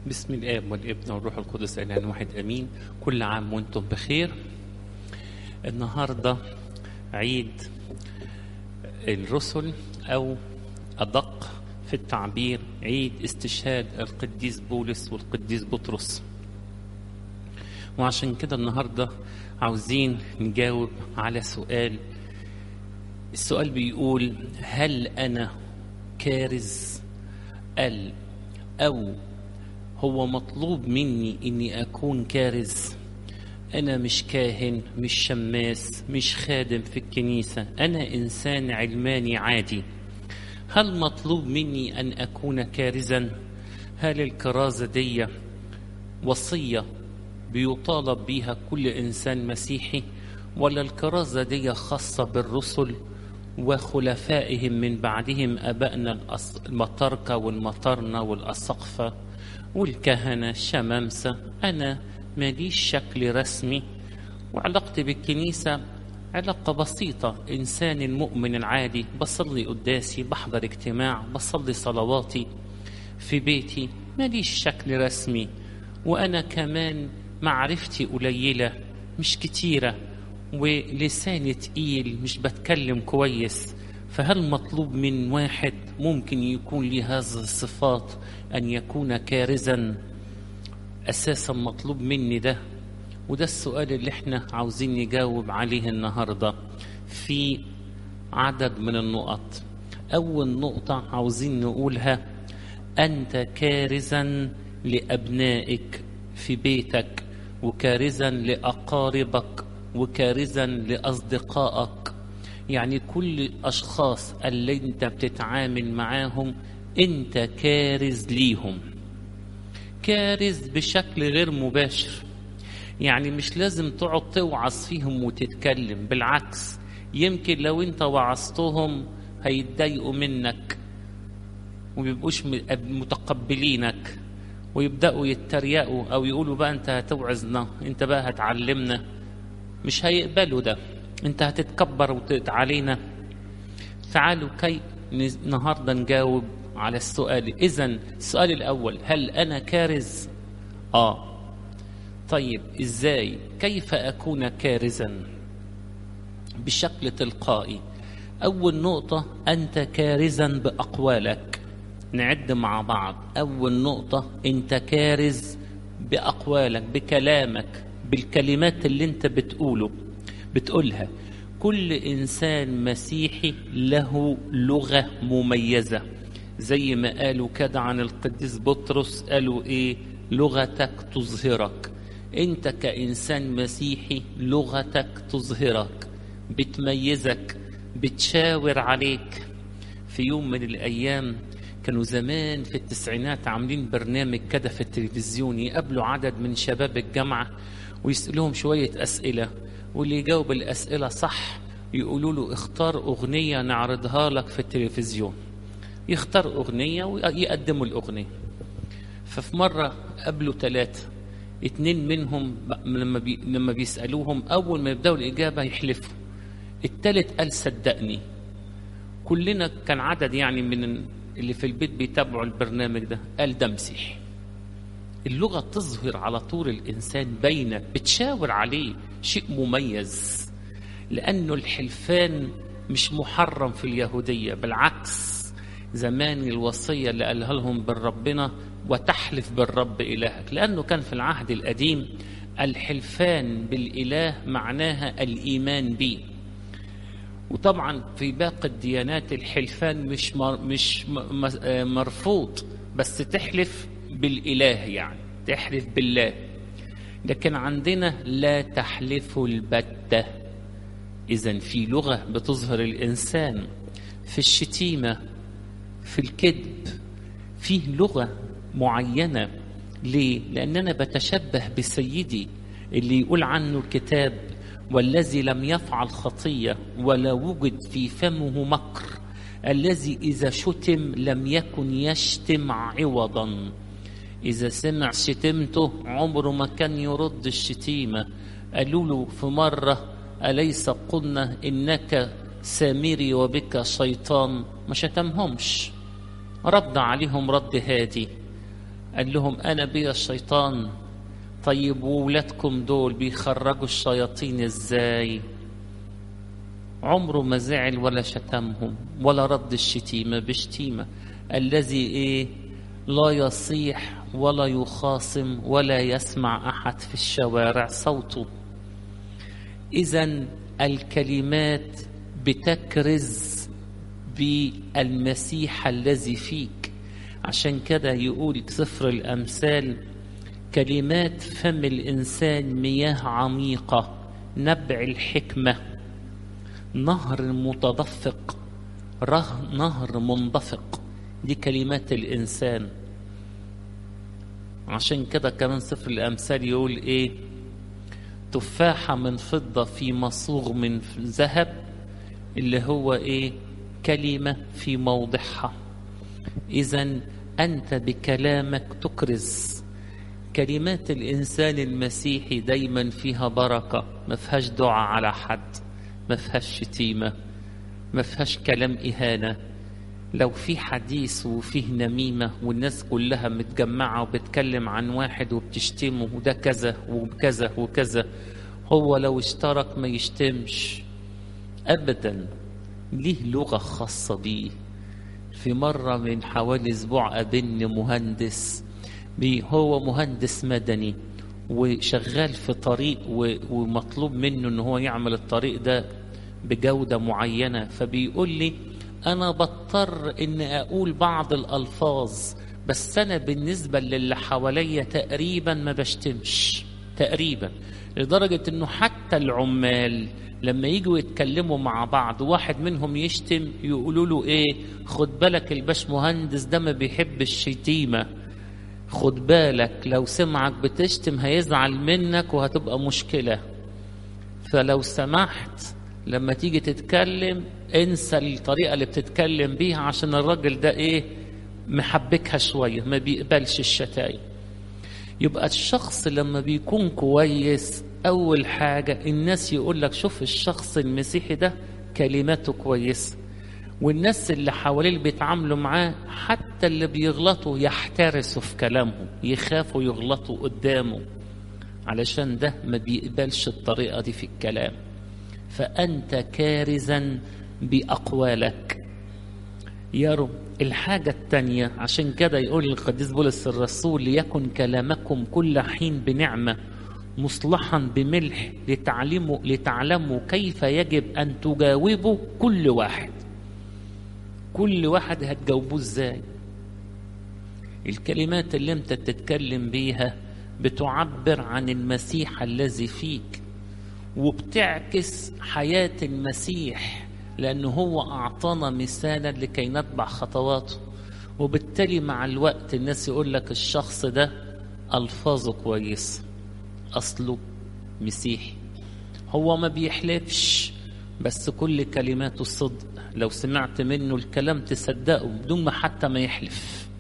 بسم الاب والابن والروح القدس اله واحد امين كل عام وانتم بخير النهارده عيد الرسل او ادق في التعبير عيد استشهاد القديس بولس والقديس بطرس وعشان كده النهارده عاوزين نجاوب على سؤال السؤال بيقول هل انا كارز ال او هو مطلوب مني اني اكون كارز انا مش كاهن مش شماس مش خادم في الكنيسه انا انسان علماني عادي هل مطلوب مني ان اكون كارزا هل الكرازه دي وصيه بيطالب بيها كل انسان مسيحي ولا الكرازه دي خاصه بالرسل وخلفائهم من بعدهم ابائنا المطركه والمطرنه والاسقفه والكهنة الشمامسة أنا ماليش شكل رسمي وعلاقتي بالكنيسة علاقة بسيطة إنسان المؤمن العادي بصلي قداسي بحضر اجتماع بصلي صلواتي في بيتي ماليش شكل رسمي وأنا كمان معرفتي قليلة مش كتيرة ولساني تقيل مش بتكلم كويس فهل مطلوب من واحد ممكن يكون له هذه الصفات أن يكون كارزا أساسا مطلوب مني ده وده السؤال اللي احنا عاوزين نجاوب عليه النهاردة في عدد من النقط أول نقطة عاوزين نقولها أنت كارزا لأبنائك في بيتك وكارزا لأقاربك وكارزا لأصدقائك يعني كل الأشخاص اللي أنت بتتعامل معاهم أنت كارز ليهم كارز بشكل غير مباشر يعني مش لازم تقعد توعظ فيهم وتتكلم بالعكس يمكن لو انت وعظتهم هيتضايقوا منك وميبقوش متقبلينك ويبدأوا يتريقوا أو يقولوا بقى أنت هتوعظنا أنت بقى هتعلمنا مش هيقبلوا ده انت هتتكبر وتقط علينا تعالوا كي النهارده نجاوب على السؤال اذا السؤال الاول هل انا كارز اه طيب ازاي كيف اكون كارزا بشكل تلقائي اول نقطه انت كارزا باقوالك نعد مع بعض اول نقطه انت كارز باقوالك بكلامك بالكلمات اللي انت بتقوله بتقولها كل انسان مسيحي له لغه مميزه زي ما قالوا كده عن القديس بطرس قالوا ايه لغتك تظهرك انت كانسان مسيحي لغتك تظهرك بتميزك بتشاور عليك في يوم من الايام كانوا زمان في التسعينات عاملين برنامج كده في التلفزيون يقابلوا عدد من شباب الجامعه ويسألوهم شويه اسئله واللي يجاوب الأسئلة صح يقولوا له اختار أغنية نعرضها لك في التلفزيون يختار أغنية ويقدموا الأغنية ففي مرة قابلوا ثلاثة اتنين منهم لما بي لما بيسألوهم أول ما يبدأوا الإجابة يحلفوا التالت قال صدقني كلنا كان عدد يعني من اللي في البيت بيتابعوا البرنامج ده قال ده مسيحي اللغة تظهر على طول الإنسان بينك بتشاور عليه شيء مميز لأنه الحلفان مش محرم في اليهودية بالعكس زمان الوصية اللي قالها لهم بالربنا وتحلف بالرب إلهك لأنه كان في العهد القديم الحلفان بالإله معناها الإيمان به وطبعا في باقي الديانات الحلفان مش مر مش مرفوض بس تحلف بالإله يعني تحلف بالله لكن عندنا لا تحلف البتة إذا في لغة بتظهر الإنسان في الشتيمة في الكذب فيه لغة معينة ليه؟ لأن أنا بتشبه بسيدي اللي يقول عنه الكتاب والذي لم يفعل خطية ولا وجد في فمه مكر الذي إذا شتم لم يكن يشتم عوضا إذا سمع شتمته عمره ما كان يرد الشتيمة قالوا له في مرة أليس قلنا إنك سامري وبك شيطان ما شتمهمش رد عليهم رد هادي قال لهم أنا بي الشيطان طيب وولادكم دول بيخرجوا الشياطين ازاي عمره ما زعل ولا شتمهم ولا رد الشتيمة بشتيمة الذي ايه لا يصيح ولا يخاصم ولا يسمع أحد في الشوارع صوته إذا الكلمات بتكرز بالمسيح الذي فيك عشان كده يقول سفر الأمثال كلمات فم الإنسان مياه عميقة نبع الحكمة نهر متدفق ره نهر منضفق دي كلمات الإنسان عشان كده كمان سفر الأمثال يقول إيه تفاحة من فضة في مصوغ من ذهب اللي هو إيه كلمة في موضعها إذا أنت بكلامك تكرز كلمات الإنسان المسيحي دايما فيها بركة ما فيهاش دعاء على حد ما فيهاش شتيمة ما فيهاش كلام إهانة لو في حديث وفيه نميمة والناس كلها متجمعة وبتكلم عن واحد وبتشتمه وده كذا وكذا وكذا هو لو اشترك ما يشتمش أبدا ليه لغة خاصة بيه في مرة من حوالي أسبوع قابلني مهندس بي هو مهندس مدني وشغال في طريق ومطلوب منه ان هو يعمل الطريق ده بجودة معينة فبيقول لي انا بضطر ان اقول بعض الالفاظ بس انا بالنسبة للي حواليا تقريبا ما بشتمش تقريبا لدرجة انه حتى العمال لما يجوا يتكلموا مع بعض واحد منهم يشتم يقولوا له ايه خد بالك الباش مهندس ده ما بيحب الشتيمه خد بالك لو سمعك بتشتم هيزعل منك وهتبقى مشكلة فلو سمحت لما تيجي تتكلم انسى الطريقة اللي بتتكلم بيها عشان الراجل ده ايه محبكها شوية ما بيقبلش الشتايم يبقى الشخص لما بيكون كويس أول حاجة الناس يقول لك شوف الشخص المسيحي ده كلماته كويسة والناس اللي حواليه اللي بيتعاملوا معاه حتى اللي بيغلطوا يحترسوا في كلامهم يخافوا يغلطوا قدامه علشان ده ما بيقبلش الطريقة دي في الكلام فأنت كارزا بأقوالك يروا الحاجة التانية عشان كده يقول القديس بولس الرسول ليكن كلامكم كل حين بنعمة مصلحا بملح لتعلموا لتعلموا كيف يجب أن تجاوبوا كل واحد كل واحد هتجاوبوه ازاي الكلمات اللي انت بتتكلم بيها بتعبر عن المسيح الذي فيك وبتعكس حياة المسيح لأنه هو أعطانا مثالا لكي نتبع خطواته وبالتالي مع الوقت الناس يقول لك الشخص ده ألفاظه كويسة أصله مسيحي هو ما بيحلفش بس كل كلماته صدق لو سمعت منه الكلام تصدقه بدون ما حتى ما يحلف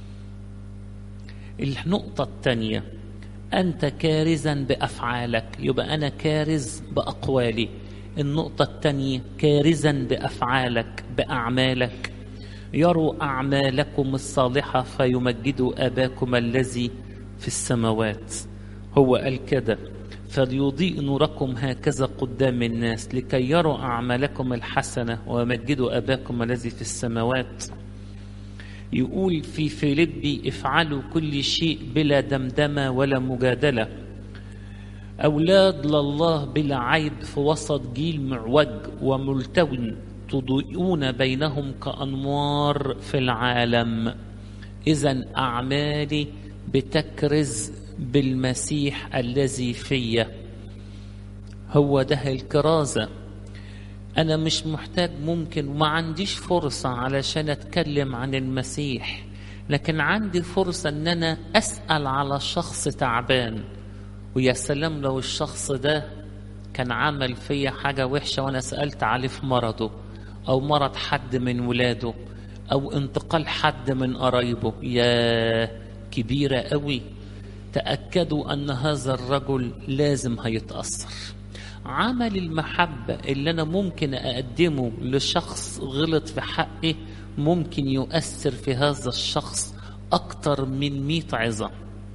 النقطة الثانية أنت كارزا بأفعالك يبقى أنا كارز بأقوالي النقطة الثانية كارزا بأفعالك بأعمالك يروا أعمالكم الصالحة فيمجدوا أباكم الذي في السماوات هو قال كده فليضيء نوركم هكذا قدام الناس لكي يروا أعمالكم الحسنة ويمجدوا أباكم الذي في السماوات يقول في فيليبي افعلوا كل شيء بلا دمدمة ولا مجادلة أولاد لله بلا عيب في وسط جيل معوج وملتوي تضيئون بينهم كأنوار في العالم إذا أعمالي بتكرز بالمسيح الذي في هو ده الكرازة أنا مش محتاج ممكن وما عنديش فرصة علشان أتكلم عن المسيح لكن عندي فرصة أن أنا أسأل على شخص تعبان ويا سلام لو الشخص ده كان عمل فيا حاجة وحشة وأنا سألت عليه في مرضه أو مرض حد من ولاده أو انتقال حد من قرايبه يا كبيرة قوي تأكدوا أن هذا الرجل لازم هيتأثر عمل المحبة اللي أنا ممكن أقدمه لشخص غلط في حقي ممكن يؤثر في هذا الشخص أكتر من مئة عظة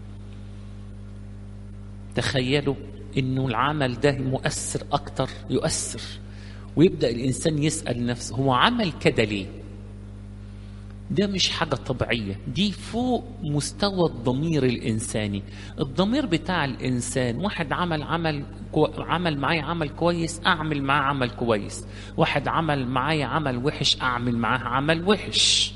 تخيلوا انه العمل ده مؤثر اكتر يؤثر ويبدا الانسان يسال نفسه هو عمل كده ليه ده مش حاجة طبيعية دي فوق مستوى الضمير الإنساني الضمير بتاع الإنسان واحد عمل عمل كو... عمل معايا عمل كويس أعمل معاه عمل كويس واحد عمل معايا عمل وحش أعمل معاه عمل وحش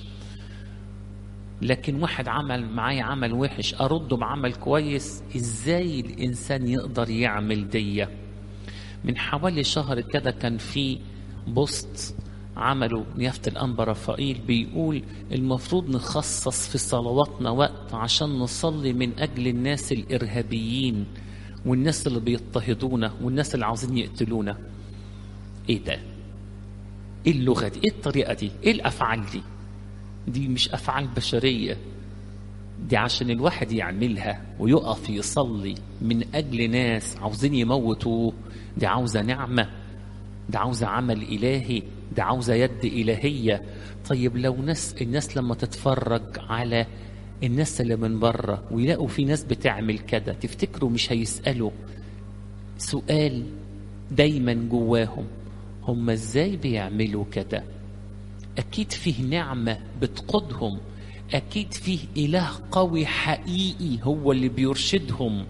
لكن واحد عمل معايا عمل وحش أرده بعمل كويس إزاي الإنسان يقدر يعمل دية من حوالي شهر كده كان في بوست عملوا نيافة الأنبا رفائيل بيقول المفروض نخصص في صلواتنا وقت عشان نصلي من أجل الناس الإرهابيين والناس اللي بيضطهدونا والناس اللي عاوزين يقتلونا إيه ده؟ إيه اللغة دي؟ إيه الطريقة دي؟ إيه الأفعال دي؟ دي مش أفعال بشرية دي عشان الواحد يعملها ويقف يصلي من أجل ناس عاوزين يموتوه دي عاوزة نعمة دي عاوزة عمل إلهي ده عاوزة يد إلهية طيب لو ناس الناس لما تتفرج على الناس اللي من بره ويلاقوا في ناس بتعمل كده تفتكروا مش هيسألوا سؤال دايما جواهم هم ازاي بيعملوا كده أكيد فيه نعمة بتقودهم أكيد فيه إله قوي حقيقي هو اللي بيرشدهم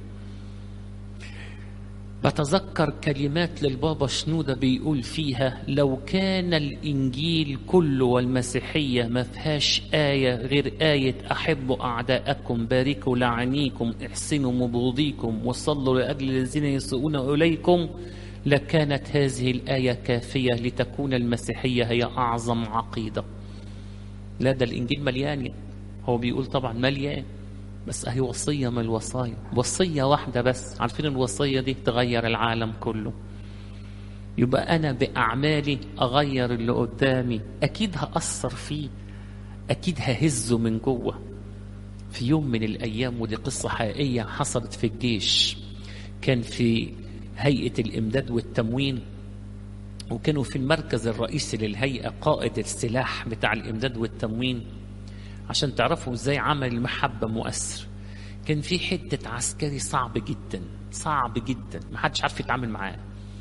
بتذكر كلمات للبابا شنودة بيقول فيها لو كان الإنجيل كله والمسيحية ما فيهاش آية غير آية أحبوا أعداءكم باركوا لعنيكم احسنوا مبغضيكم وصلوا لأجل الذين يسوءون إليكم لكانت هذه الآية كافية لتكون المسيحية هي أعظم عقيدة لا ده الإنجيل مليان هو بيقول طبعا مليان بس هي وصية من الوصايا وصية واحدة بس عارفين الوصية دي تغير العالم كله يبقى أنا بأعمالي أغير اللي قدامي أكيد هأثر فيه أكيد ههزه من جوه في يوم من الأيام ودي قصة حقيقية حصلت في الجيش كان في هيئة الإمداد والتموين وكانوا في المركز الرئيسي للهيئة قائد السلاح بتاع الإمداد والتموين عشان تعرفوا ازاي عمل المحبة مؤثر كان في حتة عسكري صعب جدا صعب جدا ما حدش عارف يتعامل معاه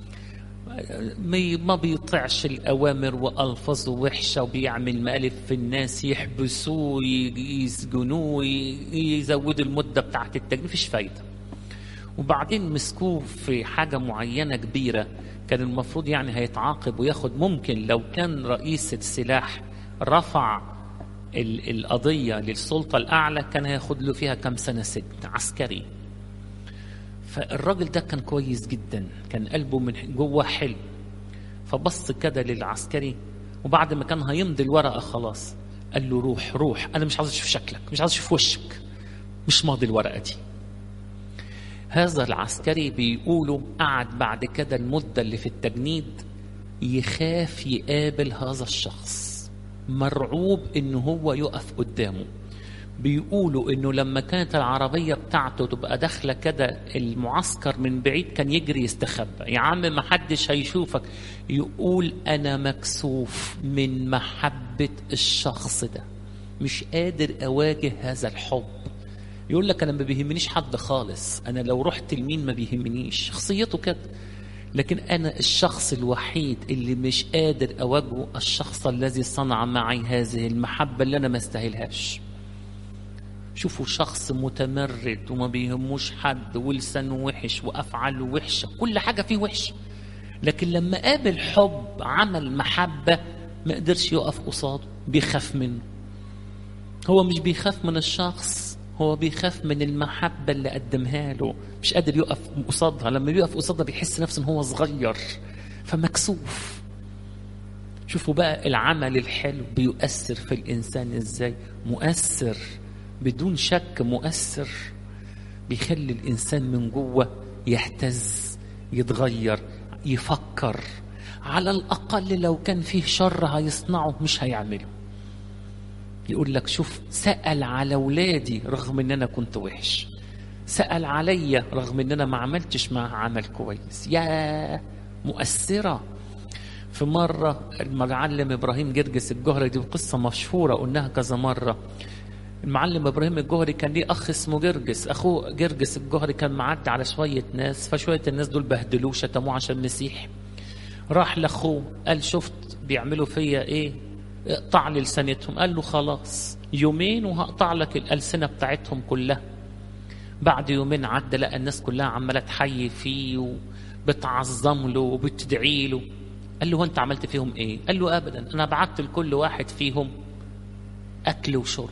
ما بيطيعش الأوامر وألفاظه وحشة وبيعمل مقالب في الناس يحبسوه يسجنوه يزودوا المدة بتاعت التجنيد مفيش فايدة وبعدين مسكوه في حاجة معينة كبيرة كان المفروض يعني هيتعاقب وياخد ممكن لو كان رئيس السلاح رفع القضية للسلطة الأعلى كان هياخد له فيها كم سنة سجن عسكري فالراجل ده كان كويس جدا كان قلبه من جوه حلو فبص كده للعسكري وبعد ما كان هيمضي الورقة خلاص قال له روح روح أنا مش عاوز أشوف شكلك مش عاوز أشوف وشك مش ماضي الورقة دي هذا العسكري بيقولوا قعد بعد كده المدة اللي في التجنيد يخاف يقابل هذا الشخص مرعوب ان هو يقف قدامه بيقولوا انه لما كانت العربيه بتاعته تبقى داخله كده المعسكر من بعيد كان يجري يستخبى يا عم ما حدش هيشوفك يقول انا مكسوف من محبه الشخص ده مش قادر اواجه هذا الحب يقول لك انا ما بيهمنيش حد خالص انا لو رحت لمين ما بيهمنيش شخصيته كده لكن أنا الشخص الوحيد اللي مش قادر أواجهه الشخص الذي صنع معي هذه المحبة اللي أنا ما استاهلهاش شوفوا شخص متمرد وما بيهموش حد ولسانه وحش وأفعاله وحشة كل حاجة فيه وحشة لكن لما قابل حب عمل محبة ما قدرش يقف قصاده بيخاف منه هو مش بيخاف من الشخص هو بيخاف من المحبة اللي قدمها له مش قادر يقف قصادها لما بيقف قصادها بيحس نفسه ان هو صغير فمكسوف شوفوا بقى العمل الحلو بيؤثر في الإنسان ازاي مؤثر بدون شك مؤثر بيخلي الإنسان من جوه يهتز يتغير يفكر على الأقل لو كان فيه شر هيصنعه مش هيعمله يقول لك شوف سأل على ولادي رغم ان انا كنت وحش سأل عليا رغم ان انا ما عملتش معاه عمل كويس يا مؤثرة في مرة المعلم ابراهيم جرجس الجهري دي قصة مشهورة قلناها كذا مرة المعلم ابراهيم الجوهري كان ليه اخ اسمه جرجس اخوه جرجس الجوهري كان معدي على شويه ناس فشويه الناس دول بهدلوه شتموه عشان مسيح راح لاخوه قال شفت بيعملوا فيا ايه اقطع لي لسانتهم قال له خلاص يومين وهقطع لك الالسنه بتاعتهم كلها بعد يومين عدى لقى الناس كلها عماله تحيي فيه وبتعظم له وبتدعي له قال له هو انت عملت فيهم ايه قال له ابدا انا بعت لكل واحد فيهم اكل وشرب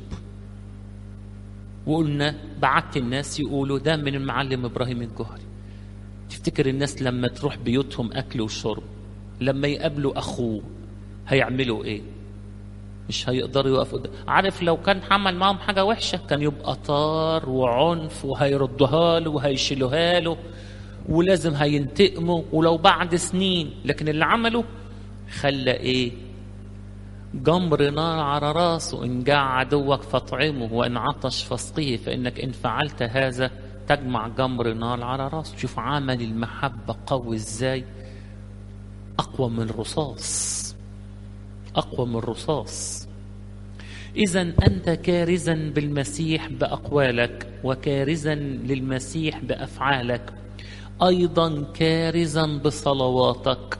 وقلنا بعت الناس يقولوا ده من المعلم ابراهيم الجوهري تفتكر الناس لما تروح بيوتهم اكل وشرب لما يقابلوا اخوه هيعملوا ايه مش هيقدروا يقفوا قدام عارف لو كان عمل معاهم حاجه وحشه كان يبقى طار وعنف وهيردوها له وهيشيلوها له ولازم هينتقموا ولو بعد سنين لكن اللي عمله خلى ايه جمر نار على راسه إن جاع عدوك فاطعمه وإن عطش فاسقيه فإنك إن فعلت هذا تجمع جمر نار على راسه شوف عمل المحبة قوي إزاي أقوى من الرصاص أقوى من الرصاص إذا أنت كارزا بالمسيح بأقوالك وكارزا للمسيح بأفعالك أيضا كارزا بصلواتك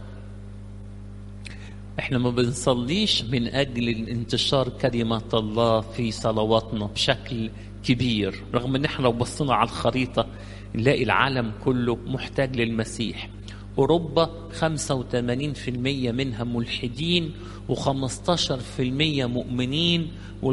احنا ما بنصليش من اجل انتشار كلمه الله في صلواتنا بشكل كبير رغم ان احنا لو بصينا على الخريطه نلاقي العالم كله محتاج للمسيح اوروبا 85% منها ملحدين و15% مؤمنين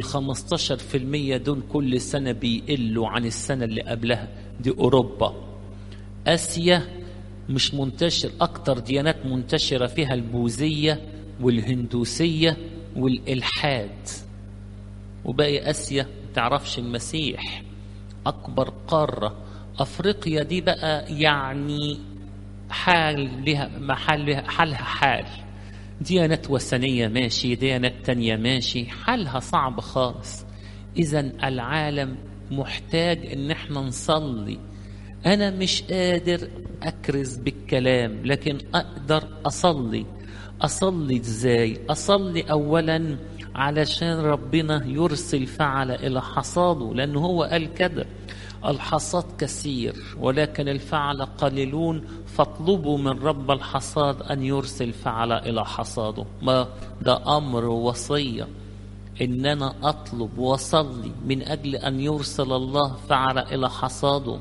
وال15% دول كل سنه بيقلوا عن السنه اللي قبلها دي اوروبا اسيا مش منتشر اكتر ديانات منتشره فيها البوذيه والهندوسية والإلحاد وباقي آسيا تعرفش المسيح أكبر قارة أفريقيا دي بقى يعني حال لها محل لها حالها حال ديانات وثنية ماشي ديانات تانية ماشي حالها صعب خالص إذا العالم محتاج إن احنا نصلي أنا مش قادر أكرز بالكلام لكن أقدر أصلي أصلي إزاي؟ أصلي أولا علشان ربنا يرسل فعل إلى حصاده لأنه هو قال كده الحصاد كثير ولكن الفعل قليلون فاطلبوا من رب الحصاد أن يرسل فعل إلى حصاده ما ده أمر وصية إن أنا أطلب وأصلي من أجل أن يرسل الله فعل إلى حصاده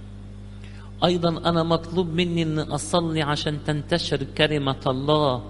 أيضا أنا مطلوب مني أن أصلي عشان تنتشر كلمة الله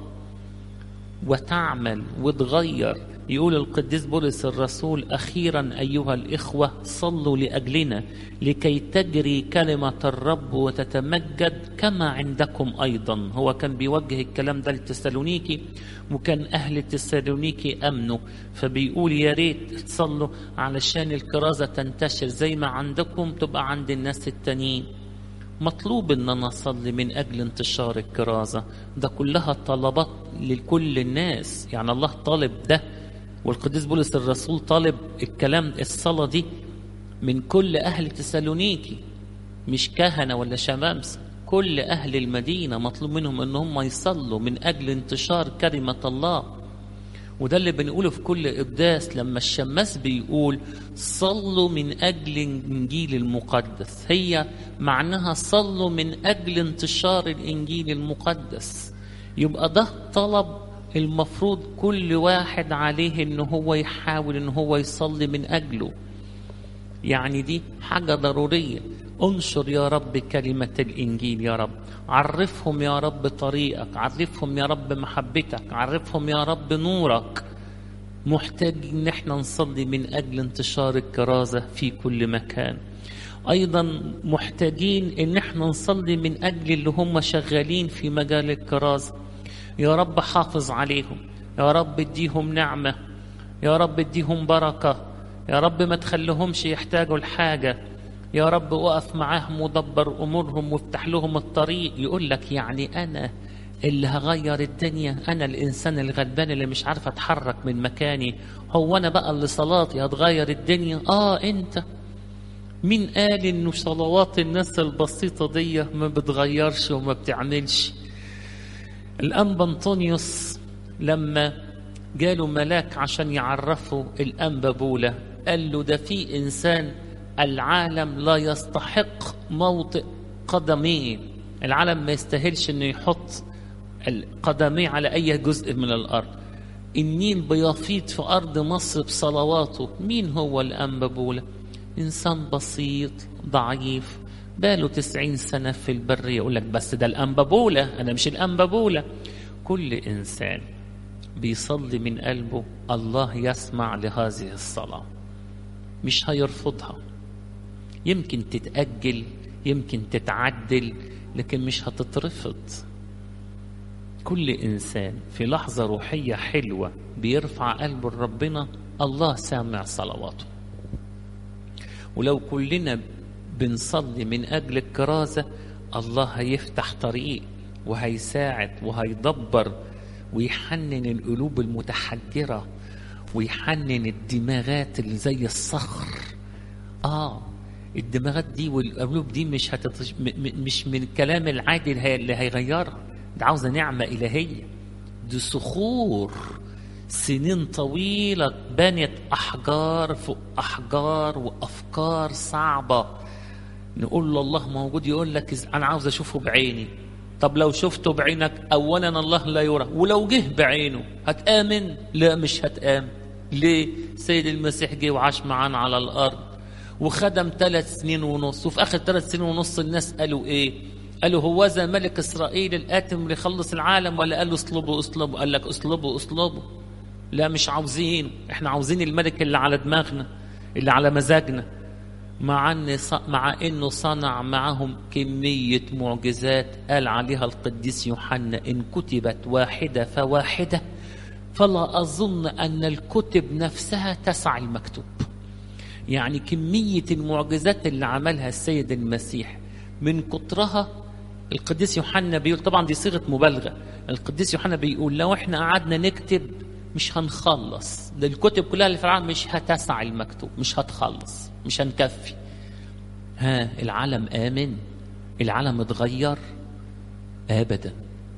وتعمل وتغير يقول القديس بولس الرسول أخيرا أيها الإخوة صلوا لأجلنا لكي تجري كلمة الرب وتتمجد كما عندكم أيضا هو كان بيوجه الكلام ده لتسالونيكي وكان أهل تسالونيكي أمنوا فبيقول يا ريت تصلوا علشان الكرازة تنتشر زي ما عندكم تبقى عند الناس التانيين مطلوب ان انا اصلي من اجل انتشار الكرازه ده كلها طلبات لكل الناس يعني الله طالب ده والقديس بولس الرسول طالب الكلام الصلاه دي من كل اهل تسالونيكي مش كهنه ولا شمامسه كل اهل المدينه مطلوب منهم ان هم يصلوا من اجل انتشار كلمه الله وده اللي بنقوله في كل قداس لما الشماس بيقول صلوا من أجل الإنجيل المقدس هي معناها صلوا من أجل انتشار الإنجيل المقدس يبقى ده طلب المفروض كل واحد عليه ان هو يحاول ان هو يصلي من اجله يعني دي حاجة ضرورية انشر يا رب كلمة الإنجيل يا رب عرفهم يا رب طريقك عرفهم يا رب محبتك عرفهم يا رب نورك محتاج ان احنا نصلي من اجل انتشار الكرازة في كل مكان ايضا محتاجين ان احنا نصلي من اجل اللي هم شغالين في مجال الكرازة يا رب حافظ عليهم يا رب اديهم نعمة يا رب اديهم بركة يا رب ما تخليهمش يحتاجوا لحاجة يا رب وقف معاهم ودبر امورهم وافتح لهم الطريق يقول لك يعني انا اللي هغير الدنيا انا الانسان الغلبان اللي مش عارف اتحرك من مكاني هو انا بقى اللي صلاتي هتغير الدنيا اه انت مين قال انه صلوات الناس البسيطة دي ما بتغيرش وما بتعملش الانبا انطونيوس لما جاله ملاك عشان يعرفوا الانبا بولا قال له ده في انسان العالم لا يستحق موطئ قدميه العالم ما يستاهلش انه يحط قدميه على اي جزء من الارض النيل بيفيض في ارض مصر بصلواته مين هو الانبابوله انسان بسيط ضعيف باله تسعين سنة في البرية يقول لك بس ده الأنبابولة أنا مش الأنبابولة كل إنسان بيصلي من قلبه الله يسمع لهذه الصلاة مش هيرفضها يمكن تتأجل يمكن تتعدل لكن مش هتترفض كل إنسان في لحظة روحية حلوة بيرفع قلبه لربنا الله سامع صلواته ولو كلنا بنصلي من أجل الكرازة الله هيفتح طريق وهيساعد وهيدبر ويحنن القلوب المتحجرة ويحنن الدماغات اللي زي الصخر آه الدماغات دي والقلوب دي مش هتتش... م... م... مش من الكلام العادي اللي, هي... اللي هيغيرها ده عاوزة نعمة إلهية دي صخور سنين طويلة بنت أحجار فوق أحجار وأفكار صعبة نقول له الله موجود يقول لك أنا عاوز أشوفه بعيني طب لو شفته بعينك أولا الله لا يرى ولو جه بعينه هتآمن لا مش هتآمن ليه سيد المسيح جه وعاش معانا على الأرض وخدم ثلاث سنين ونص وفي آخر ثلاث سنين ونص الناس قالوا إيه قالوا هو ذا ملك إسرائيل الآتم ليخلص العالم ولا قال له اصلبوا اصلبوا قال لك اصلبوا اصلبوا لا مش عاوزين احنا عاوزين الملك اللي على دماغنا اللي على مزاجنا مع ان مع انه صنع معهم كميه معجزات قال عليها القديس يوحنا ان كتبت واحده فواحده فلا اظن ان الكتب نفسها تسع المكتوب يعني كميه المعجزات اللي عملها السيد المسيح من كترها القديس يوحنا بيقول طبعا دي صيغه مبالغه القديس يوحنا بيقول لو احنا قعدنا نكتب مش هنخلص ده الكتب كلها اللي في العالم مش هتسع المكتوب مش هتخلص مش هنكفي ها العالم آمن العالم اتغير أبدا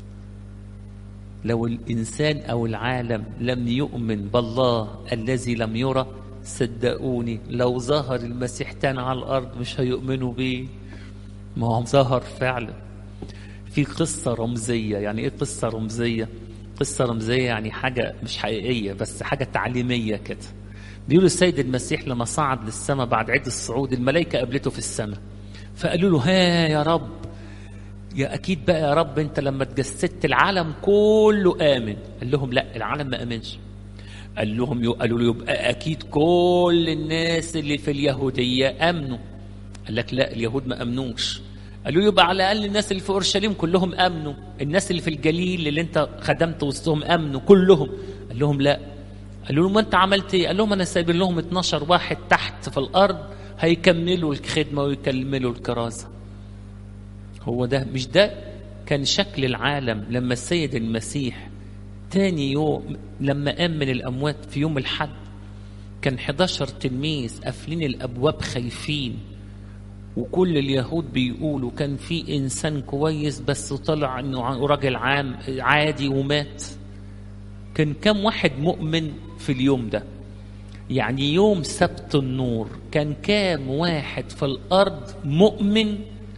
لو الإنسان أو العالم لم يؤمن بالله الذي لم يرى صدقوني لو ظهر المسيح تاني على الأرض مش هيؤمنوا بيه ما هو ظهر فعلا في قصة رمزية يعني إيه قصة رمزية قصة رمزية يعني حاجة مش حقيقية بس حاجة تعليمية كده بيقولوا السيد المسيح لما صعد للسماء بعد عيد الصعود الملائكة قابلته في السماء فقالوا له ها يا رب يا أكيد بقى يا رب أنت لما تجسدت العالم كله آمن قال لهم لا العالم ما آمنش قال لهم قالوا له يبقى أكيد كل الناس اللي في اليهودية آمنوا قال لك لا اليهود ما آمنوش قالوا له يبقى على الاقل الناس اللي في اورشليم كلهم امنوا الناس اللي في الجليل اللي انت خدمت وسطهم امنوا كلهم قال لهم لا قالوا له ما انت عملت ايه قال لهم انا سايب لهم 12 واحد تحت في الارض هيكملوا الخدمه ويكملوا الكرازه هو ده مش ده كان شكل العالم لما السيد المسيح تاني يوم لما قام من الاموات في يوم الحد كان 11 تلميذ قافلين الابواب خايفين وكل اليهود بيقولوا كان في انسان كويس بس طلع انه راجل عام عادي ومات كان كم واحد مؤمن في اليوم ده يعني يوم سبت النور كان كام واحد في الارض مؤمن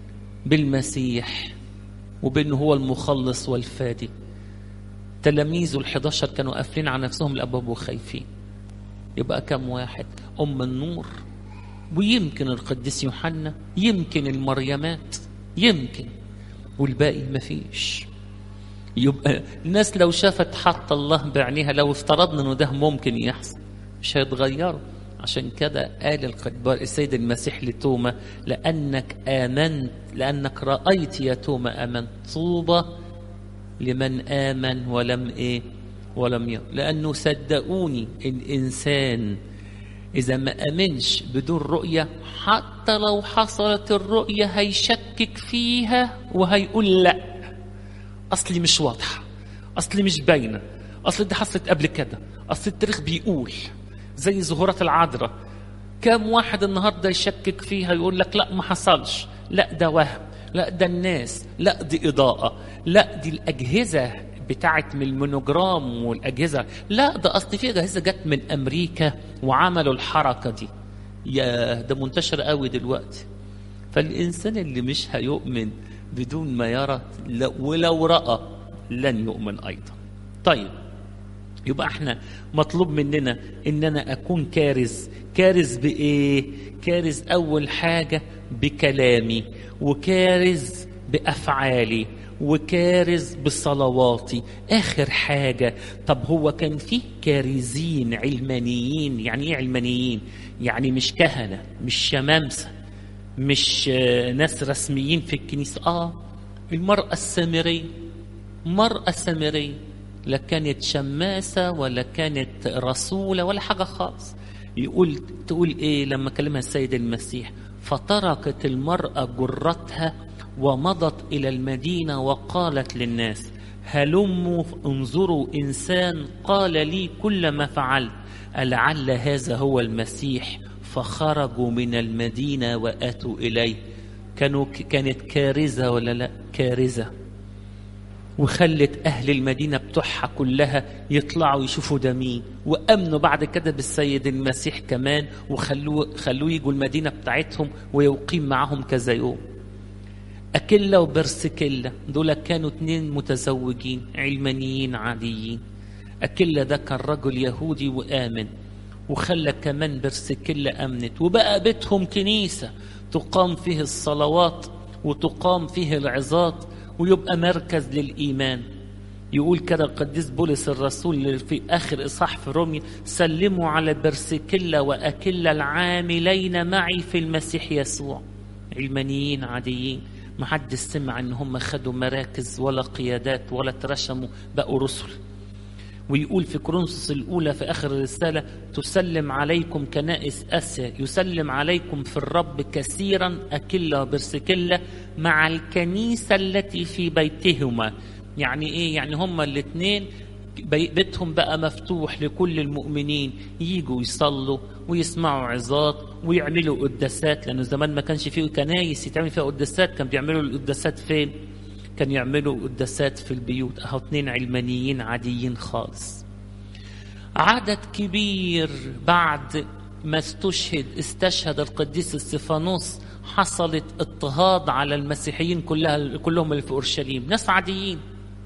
بالمسيح وبانه هو المخلص والفادي تلاميذه ال11 كانوا قافلين على نفسهم الابواب وخايفين يبقى كم واحد ام النور ويمكن القديس يوحنا يمكن المريمات يمكن والباقي مفيش يبقى الناس لو شافت حتى الله بعينيها لو افترضنا انه ده ممكن يحصل مش هيتغيروا عشان كده قال القدبار السيد المسيح لتوما لأنك آمنت لأنك رأيت يا توما آمنت طوبى لمن آمن ولم إيه ولم يرى لأنه صدقوني الإنسان إذا ما أمنش بدون رؤية حتى لو حصلت الرؤية هيشكك فيها وهيقول لا أصلي مش واضحة أصلي مش باينة أصل دي حصلت قبل كده أصل التاريخ بيقول زي ظهورات العذراء كم واحد النهارده يشكك فيها يقول لك لا ما حصلش لا ده وهم لا ده الناس لا دي إضاءة لا دي الأجهزة بتاعت من المونوجرام والاجهزه لا ده اصل في اجهزه جت من امريكا وعملوا الحركه دي يا ده منتشر قوي دلوقتي فالانسان اللي مش هيؤمن بدون ما يرى ولو راى لن يؤمن ايضا طيب يبقى احنا مطلوب مننا ان انا اكون كارز كارز بايه كارز اول حاجه بكلامي وكارز بافعالي وكارز بصلواتي اخر حاجه طب هو كان فيه كارزين علمانيين يعني ايه علمانيين يعني مش كهنه مش شمامسه مش ناس رسميين في الكنيسه اه المراه السامريه مرأة سامرية لا كانت شماسة ولا كانت رسولة ولا حاجة خالص يقول تقول ايه لما كلمها السيد المسيح فتركت المرأة جرتها ومضت إلى المدينة وقالت للناس هلموا انظروا إنسان قال لي كل ما فعلت ألعل هذا هو المسيح فخرجوا من المدينة وأتوا إليه كانوا كانت كارثة ولا لا كارثة وخلت أهل المدينة بتوعها كلها يطلعوا يشوفوا ده مين وأمنوا بعد كده بالسيد المسيح كمان وخلوه خلوه يجوا المدينة بتاعتهم ويقيم معهم كذا يوم أكيلا وبرسكيلا دول كانوا اتنين متزوجين علمانيين عاديين أكيلا ده كان رجل يهودي وآمن وخلى كمان برسكيلا أمنت وبقى بيتهم كنيسة تقام فيه الصلوات وتقام فيه العظات ويبقى مركز للإيمان يقول كده القديس بولس الرسول في آخر إصحاح في روميا سلموا على برسكيلا وأكيلا العاملين معي في المسيح يسوع علمانيين عاديين ما حد سمع ان هم خدوا مراكز ولا قيادات ولا ترشموا بقوا رسل ويقول في كورنثوس الأولى في آخر الرسالة تسلم عليكم كنائس أسيا يسلم عليكم في الرب كثيرا أكلا وبرسكلا مع الكنيسة التي في بيتهما يعني إيه يعني هما الاثنين بيتهم بقى مفتوح لكل المؤمنين يجوا يصلوا ويسمعوا عظات ويعملوا قداسات لأنه زمان ما كانش فيه كنايس يتعمل فيها قداسات كان بيعملوا القداسات فين؟ كان يعملوا قداسات في البيوت اهو اتنين علمانيين عاديين خالص عدد كبير بعد ما استشهد استشهد القديس استفانوس حصلت اضطهاد على المسيحيين كلها كلهم اللي في اورشليم ناس عاديين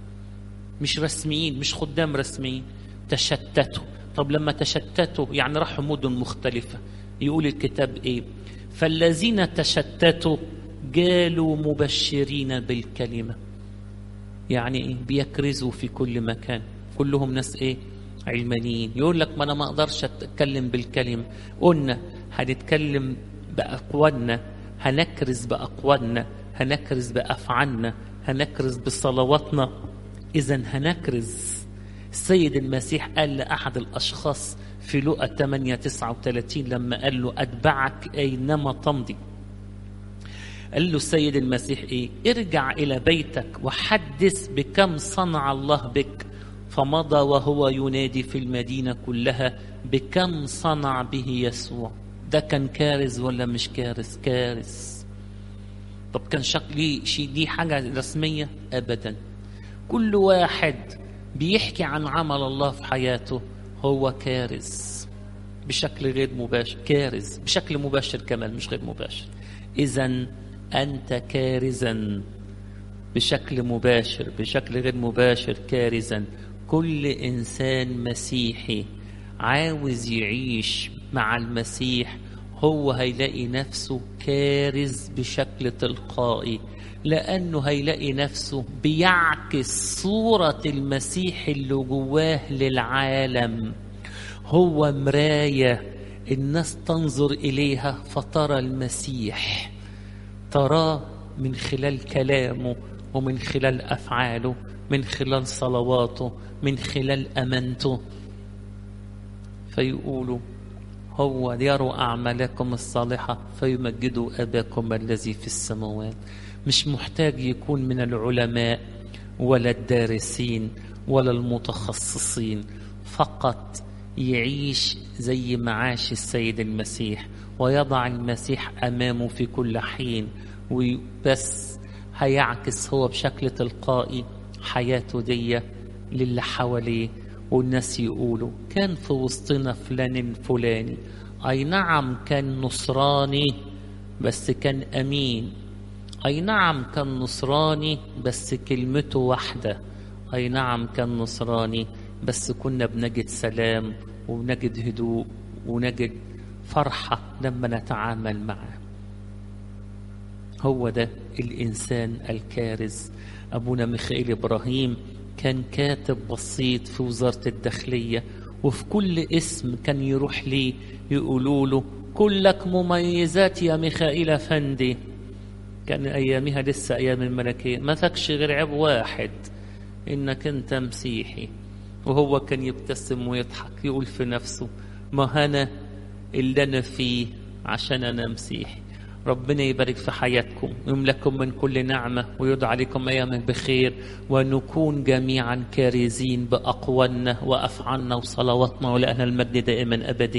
مش رسميين مش خدام رسميين تشتتوا طب لما تشتتوا يعني راحوا مدن مختلفة يقول الكتاب ايه فالذين تشتتوا جالوا مبشرين بالكلمة يعني ايه بيكرزوا في كل مكان كلهم ناس ايه علمانيين يقول لك ما انا ما اقدرش اتكلم بالكلمة قلنا هنتكلم بأقوالنا هنكرز بأقوالنا هنكرز بأفعالنا هنكرز بصلواتنا إذا هنكرز السيد المسيح قال لأحد الأشخاص في لقى 8 39 لما قال له أتبعك أينما تمضي قال له السيد المسيح ايه ارجع الى بيتك وحدث بكم صنع الله بك فمضى وهو ينادي في المدينة كلها بكم صنع به يسوع ده كان كارث ولا مش كارث كارث طب كان شكلي شيء دي حاجة رسمية أبدا كل واحد بيحكي عن عمل الله في حياته هو كارث بشكل غير مباشر كارث بشكل مباشر كمان مش غير مباشر إذا أنت كارزا بشكل مباشر بشكل غير مباشر كارزا كل إنسان مسيحي عاوز يعيش مع المسيح هو هيلاقي نفسه كارز بشكل تلقائي لأنه هيلاقي نفسه بيعكس صورة المسيح اللي جواه للعالم هو مراية الناس تنظر إليها فترى المسيح تراه من خلال كلامه ومن خلال افعاله من خلال صلواته من خلال امانته فيقولوا هو يروا اعمالكم الصالحه فيمجدوا اباكم الذي في السماوات مش محتاج يكون من العلماء ولا الدارسين ولا المتخصصين فقط يعيش زي ما عاش السيد المسيح ويضع المسيح امامه في كل حين وبس هيعكس هو بشكل تلقائي حياته دي للي حواليه والناس يقولوا كان في وسطنا فلان الفلاني أي نعم كان نصراني بس كان أمين أي نعم كان نصراني بس كلمته واحدة أي نعم كان نصراني بس كنا بنجد سلام وبنجد هدوء ونجد فرحة لما نتعامل معه هو ده الإنسان الكارز أبونا ميخائيل إبراهيم كان كاتب بسيط في وزارة الداخلية وفي كل اسم كان يروح ليه يقولوا له كلك مميزات يا ميخائيل أفندي كان أيامها لسه أيام الملكية ما فكش غير عيب واحد إنك أنت مسيحي وهو كان يبتسم ويضحك يقول في نفسه ما أنا اللي أنا فيه عشان أنا مسيحي ربنا يبارك في حياتكم ويملككم من كل نعمة ويدعى عليكم أيام بخير ونكون جميعا كارزين بأقوالنا وأفعالنا وصلواتنا ولأن المجد دائما أبدي